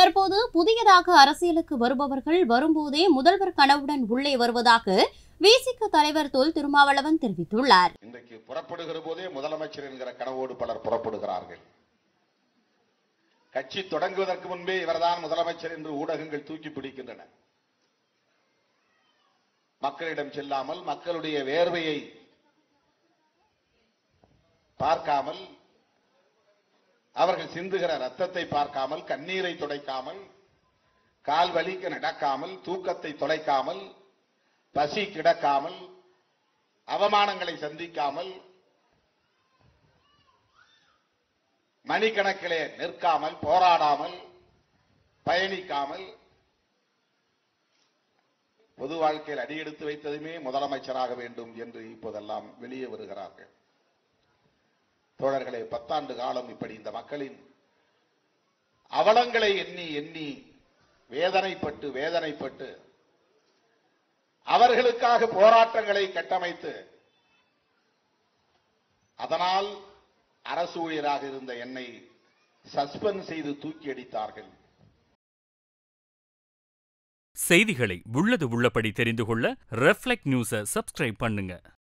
தற்போது புதியதாக அரசியலுக்கு வருபவர்கள் வரும்போதே முதல்வர் கனவுடன் உள்ளே வருவதாக விசிக தலைவர் தொல் திருமாவளவன் தெரிவித்துள்ளார் இன்றைக்கு புறப்படுகிற போதே முதலமைச்சர் என்கிற கனவோடு பலர் புறப்படுகிறார்கள் கட்சி தொடங்குவதற்கு முன்பே இவர்தான் முதலமைச்சர் என்று ஊடகங்கள் தூக்கி பிடிக்கின்றன மக்களிடம் செல்லாமல் மக்களுடைய வேர்வையை பார்க்காமல் அவர்கள் சிந்துகிற ரத்தத்தை பார்க்காமல் கண்ணீரை துடைக்காமல் கால் வலிக்க நடக்காமல் தூக்கத்தை தொலைக்காமல் பசி கிடக்காமல் அவமானங்களை சந்திக்காமல் மணிக்கணக்கிலே நிற்காமல் போராடாமல் பயணிக்காமல் பொது வாழ்க்கையில் அடியெடுத்து வைத்ததுமே முதலமைச்சராக வேண்டும் என்று இப்போதெல்லாம் வெளியே வருகிறார்கள் தோழர்களே பத்தாண்டு காலம் இப்படி இந்த மக்களின் அவலங்களை எண்ணி எண்ணி வேதனைப்பட்டு வேதனைப்பட்டு அவர்களுக்காக போராட்டங்களை கட்டமைத்து அதனால் அரசு ஊழியராக இருந்த என்னை சஸ்பெண்ட் செய்து தூக்கி அடித்தார்கள் செய்திகளை உள்ளது உள்ளபடி தெரிந்து கொள்ள ரெஃப்ளெக்ட் நியூஸை சப்ஸ்கிரைப் பண்ணுங்க